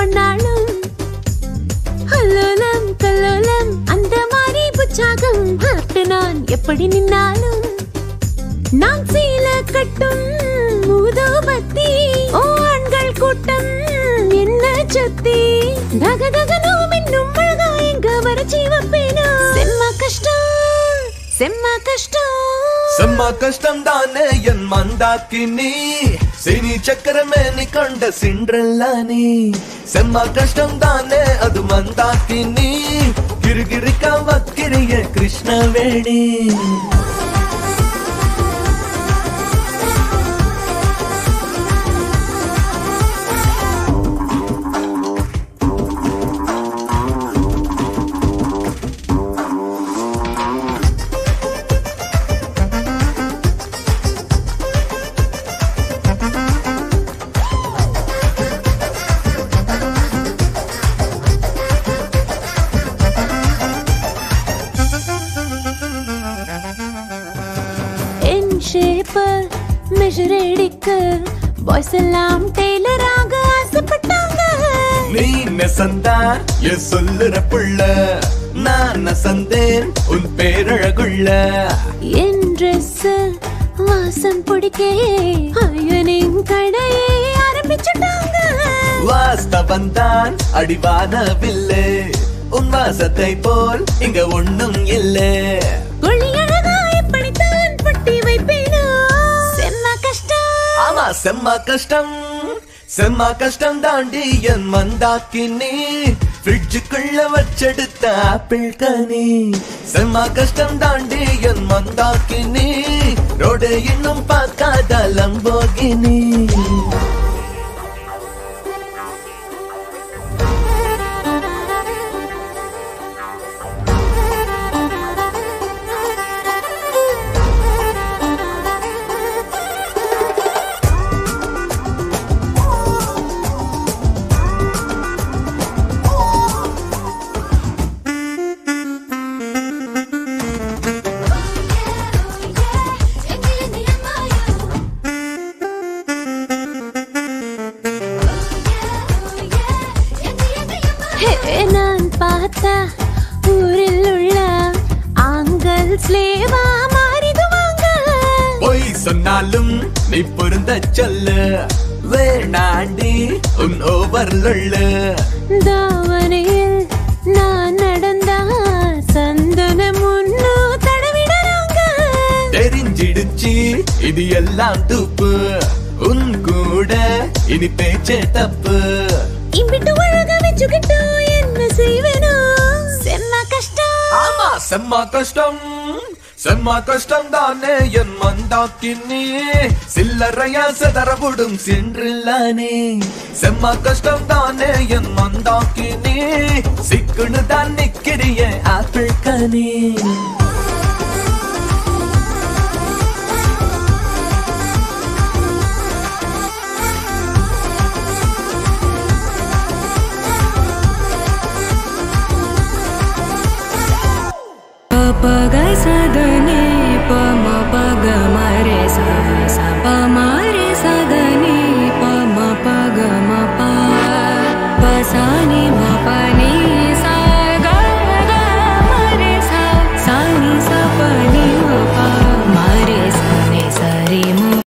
சொன்னாலும் அல்லோலம் கல்லோலம் அந்த மாதிரி புச்சாகம் ஹாட்டு நான் எப்படி நின்னாலும் நான் சீல கட்டும் மூதோபத்தி ஓ ஆண்கள் கூட்டம் என்ன சத்தி தக தகனோ மின்னும் அழகா எங்க வர ஜீவப்பேனா செம்ம கஷ்டம் செம்ம கஷ்டம் செம்ம கஷ்டம் தானே என் மந்தாக்கினி சினி சக்கரமே நீ கண்ட சின்றல்லா நீ செம்ம கஷ்டம் தானே அது மந்தாக்கினி கிருகிருக்கா வக்கிரிய கிருஷ்ணவேணி என் ஷேப் மெஷர் எடுக்க பாய்ஸ் எல்லாம் டெய்லராக ஆசைப்பட்டாங்க நீ நெசந்தா என் சொல்லுற புள்ள நான் நசந்தேன் உன் பேரழகுள்ள என் ட்ரெஸ் வாசம் பிடிக்க ஐயனின் கடையை ஆரம்பிச்சுட்டாங்க வாஸ்தவன் தான் அடிவானவில்லை உன் வாசத்தை போல் இங்க ஒண்ணும் இல்லை கொள்ளி அழகா எப்படித்தான் பட்டி வைப்பேனோ செம்ம கஷ்டம் ஆமா செம்ம கஷ்டம் செம்ம கஷ்டம் தாண்டி என் மந்தாக்கினி ஃப்ரிட்ஜுக்குள்ள வச்செடுத்த ஆப்பிள் கனி செம்ம கஷ்டம் தாண்டி என் மந்தாக்கினி ரோடு இன்னும் பார்க்காத லம்போகினி ஹே, நான் பார்த்தா ஊரில் உள்ள ஆண்கள் ஸ்லேவா மாறிடுவாங்க பொய் சொன்னாலும் நீ பொருந்த சொல்லு வேணாண்டி உன் ஓவர்லுள்ளு தாவணையில் நான் நடந்தா சந்தன முன்னோ தடவிடுறாங்க தெரிஞ்சிடுச்சு இது எல்லாம் துப்பு உன் கூட இனி பேச்சே தப்பு இம்பிட்டு ஒழுக வச்சுக்கிட்டோ என்ன செய்வேனோ செம்ம கஷ்டம் ஆமா செம்ம கஷ்டம் செம்ம கஷ்டம் தானே என் மந்தாக்கினி சில்லறையா செதறவிடும் சென்றில்லானே செம்ம கஷ்டம் தானே என் மந்தாக்கினி சிக்குன்னு தான் நிக்கிறிய ஆப்பிள் கனி प ग स ग नि प म प ग म रे सा सा प म रे सा ग नि प म प ग म प प सा नि म